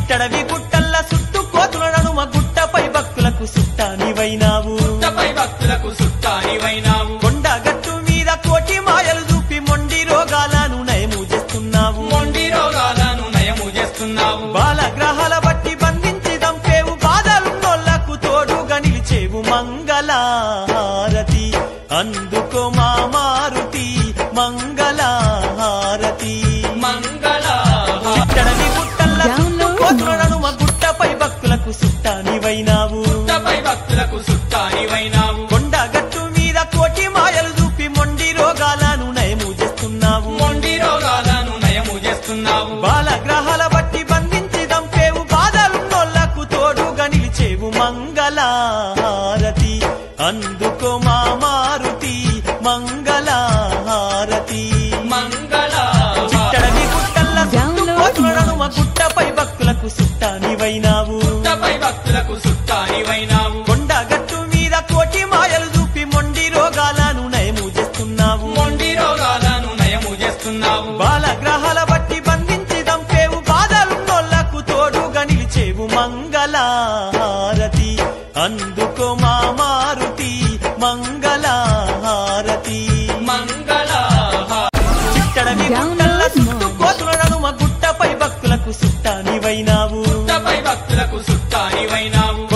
చిట్టడవి గుట్టల్ల సుట్టు కోతుల నడుమ గుట్టపై భక్తులకు సుట్టానివైనావు పుట్టపై భక్తులకు సుట్టానివైనావు కొండ గట్టు మీద కోటి మాయలు చూపి మొండి రోగాలను నయము చేస్తున్నావు మొండి రోగాలను నయము చేస్తున్నావు బాలగ్రహాల బట్టి బంధించి దంపేవు బాధలున్నోళ్లకు తోడుగా నిలిచేవు మంగళహారతి అందుకో మా మారుతి మంగళహారతి మంగళ చిట్టడవి గుట్టల్ల సుట్టు Download కోతులను మా గుట్టపై భక్తులకు సుట్టానివైనావు పుట్టపై భక్తులకు సుట్టానివైనావు కొండ గట్టు మీద కోటి మాయలు చూపి మొండి రోగాలను నయము చేస్తున్నావు మొండి రోగాలను నయము చేస్తున్నావు బాలగ్రహాల బట్టి బంధించి దంపేవు బాధలున్నోళ్లకు తోడుగా నిలిచేవు మంగళహారతి అందుకో మా మారుతి మంగళహారతి మంగళ చిట్టడవి గుట్టల్ల సుట్టు Download కోతులను మా గుట్టపై భక్తులకు సుట్టానివైనావు పుట్టపై భక్తులకు సుట్టానివైనావు కొండ గట్టు మీద కోటి మాయలు చూపి మొండి రోగాలను నయము చేస్తున్నావు మొండి రోగాలను నయము చేస్తున్నావు బాలగ్రహాల బట్టి బంధించి దంపేవు బాధలున్నోళ్లకు తోడుగా నిలిచేవు మంగళహారతి అందుకో మా మారుతి మంగళహారతి మంగళ చిట్టడవి గుట్టల్ల సుట్టు కోతుల నడుమ గుట్టపై భక్తులకు సుట్టానివైనావు పుట్టపై భక్తులకు సుట్టానివైనావు